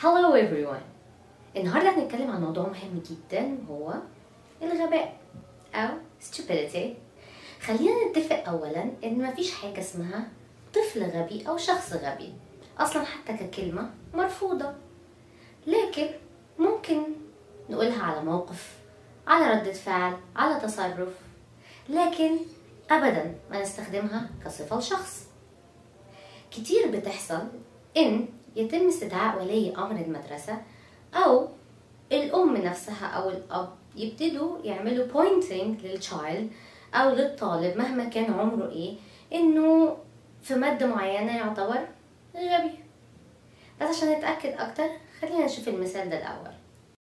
Hello everyone النهاردة هنتكلم عن موضوع مهم جدا وهو الغباء أو stupidity خلينا نتفق أولا إن مفيش حاجة اسمها طفل غبي أو شخص غبي أصلا حتى ككلمة مرفوضة لكن ممكن نقولها على موقف على ردة فعل على تصرف لكن أبدا ما نستخدمها كصفة لشخص كتير بتحصل إن يتم استدعاء ولي أمر المدرسة أو الأم نفسها أو الأب يبتدوا يعملوا pointing للchild أو للطالب مهما كان عمره إيه إنه في مادة معينة يعتبر غبي بس عشان نتأكد أكتر خلينا نشوف المثال ده الأول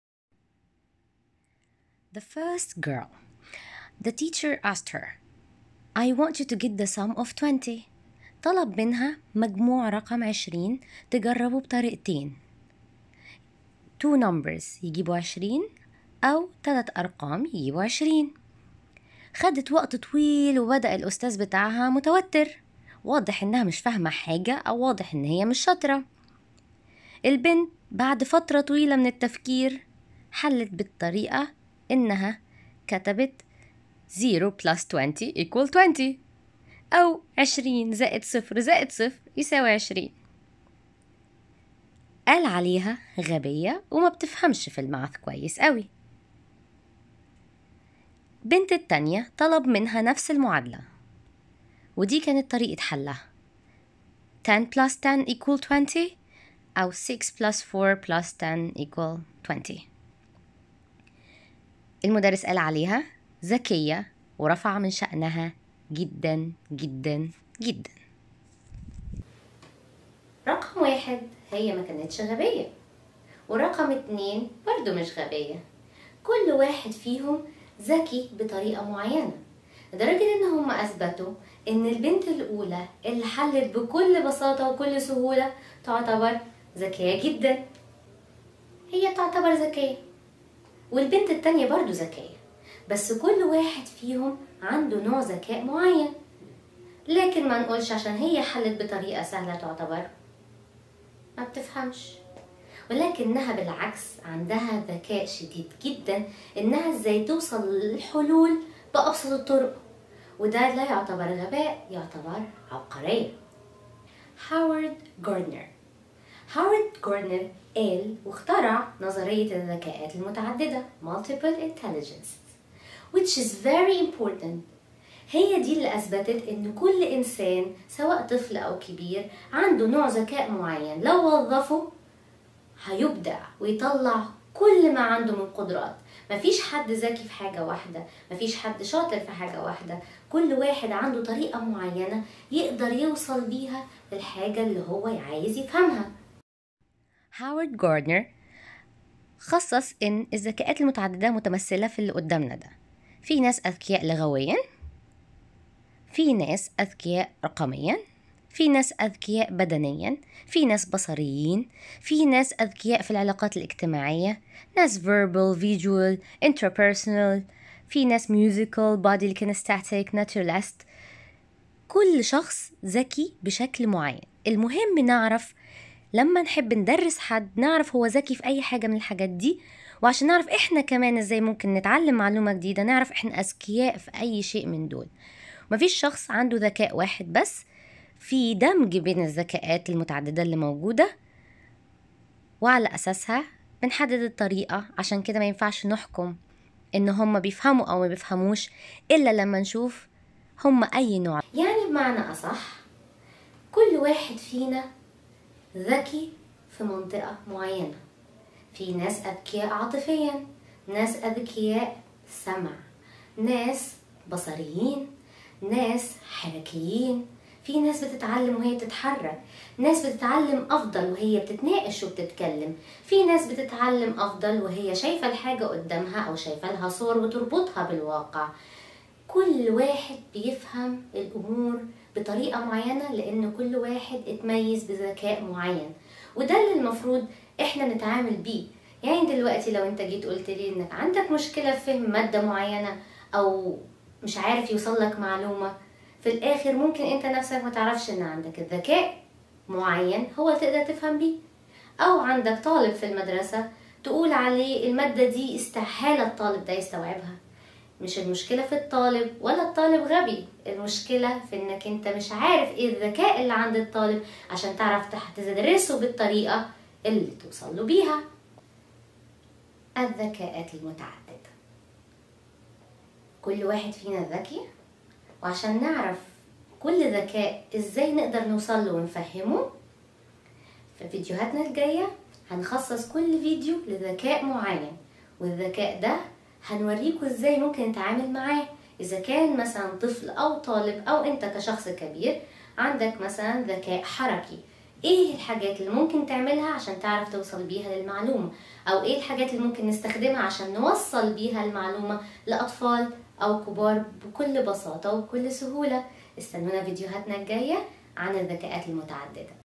The first girl. The teacher asked her, I want you to get the sum of 20. طلب منها مجموع رقم 20 تجربه بطريقتين. Two numbers يجيبوا 20 أو ثلاث أرقام يجيبوا 20. خدت وقت طويل وبدأ الأستاذ بتاعها متوتر. واضح إنها مش فاهمة حاجة أو واضح إن هي مش شاطرة. البنت بعد فترة طويلة من التفكير حلت بالطريقة إنها كتبت 0 plus 20 equal 20 أو 20 زائد صفر زائد صفر يساوي 20 قال عليها غبية وما بتفهمش في الماث كويس قوي بنت التانية طلب منها نفس المعادلة ودي كانت طريقة حلها 10 plus 10 equal 20 أو 6 plus 4 plus 10 equal 20 المدرس قال عليها ذكية ورفع من شأنها جدا جدا جدا رقم واحد هي ما كانتش غبية ورقم اتنين برضو مش غبية كل واحد فيهم ذكي بطريقة معينة لدرجة ان هم اثبتوا ان البنت الاولى اللي حلت بكل بساطة وكل سهولة تعتبر ذكية جدا هي تعتبر ذكية والبنت التانية برضو ذكية بس كل واحد فيهم عنده نوع ذكاء معين لكن ما نقولش عشان هي حلت بطريقة سهلة تعتبر ما بتفهمش ولكنها بالعكس عندها ذكاء شديد جدا انها ازاي توصل للحلول بأبسط الطرق وده لا يعتبر غباء يعتبر عبقرية هاورد جاردنر هاورد جاردنر قال واخترع نظرية الذكاءات المتعددة multiple intelligence which is very important هي دي اللي أثبتت إن كل إنسان سواء طفل أو كبير عنده نوع ذكاء معين لو وظفه هيبدع ويطلع كل ما عنده من قدرات مفيش حد ذكي في حاجة واحدة مفيش حد شاطر في حاجة واحدة كل واحد عنده طريقة معينة يقدر يوصل بيها للحاجة اللي هو عايز يفهمها هاورد جاردنر خصص إن الذكاءات المتعددة متمثلة في اللي قدامنا ده في ناس أذكياء لغويا في ناس أذكياء رقميا في ناس أذكياء بدنيا في ناس بصريين في ناس أذكياء في العلاقات الاجتماعية ناس verbal visual interpersonal في ناس musical body kinesthetic naturalist كل شخص ذكي بشكل معين المهم نعرف لما نحب ندرس حد نعرف هو ذكي في أي حاجة من الحاجات دي وعشان نعرف إحنا كمان إزاي ممكن نتعلم معلومة جديدة نعرف إحنا أذكياء في أي شيء من دول مفيش شخص عنده ذكاء واحد بس في دمج بين الذكاءات المتعددة اللي موجودة وعلى أساسها بنحدد الطريقة عشان كده ما ينفعش نحكم إن هما بيفهموا أو ما بيفهموش إلا لما نشوف هما أي نوع يعني بمعنى أصح كل واحد فينا ذكي في منطقة معينة في ناس أذكياء عاطفيا ناس أذكياء سمع ناس بصريين ناس حركيين في ناس بتتعلم وهي بتتحرك ناس بتتعلم أفضل وهي بتتناقش وبتتكلم في ناس بتتعلم أفضل وهي شايفة الحاجة قدامها أو شايفة لها صور وتربطها بالواقع كل واحد بيفهم الأمور بطريقة معينة لأن كل واحد اتميز بذكاء معين وده اللي المفروض احنا نتعامل بيه يعني دلوقتي لو انت جيت قلت لي انك عندك مشكلة في فهم مادة معينة او مش عارف يوصل لك معلومة في الاخر ممكن انت نفسك ما تعرفش ان عندك الذكاء معين هو اللي تقدر تفهم بيه أو عندك طالب في المدرسة تقول عليه المادة دي استحالة الطالب ده يستوعبها مش المشكلة في الطالب ولا الطالب غبي المشكلة في انك انت مش عارف ايه الذكاء اللي عند الطالب عشان تعرف تدرسه بالطريقة اللي توصل له بيها الذكاءات المتعددة كل واحد فينا ذكي وعشان نعرف كل ذكاء ازاي نقدر نوصل له ونفهمه في فيديوهاتنا الجاية هنخصص كل فيديو لذكاء معين والذكاء ده هنوريكم ازاي ممكن نتعامل معاه اذا كان مثلا طفل او طالب او انت كشخص كبير عندك مثلا ذكاء حركي ايه الحاجات اللي ممكن تعملها عشان تعرف توصل بيها للمعلومة او ايه الحاجات اللي ممكن نستخدمها عشان نوصل بيها المعلومة لاطفال او كبار بكل بساطة وبكل سهولة استنونا فيديوهاتنا الجاية عن الذكاءات المتعددة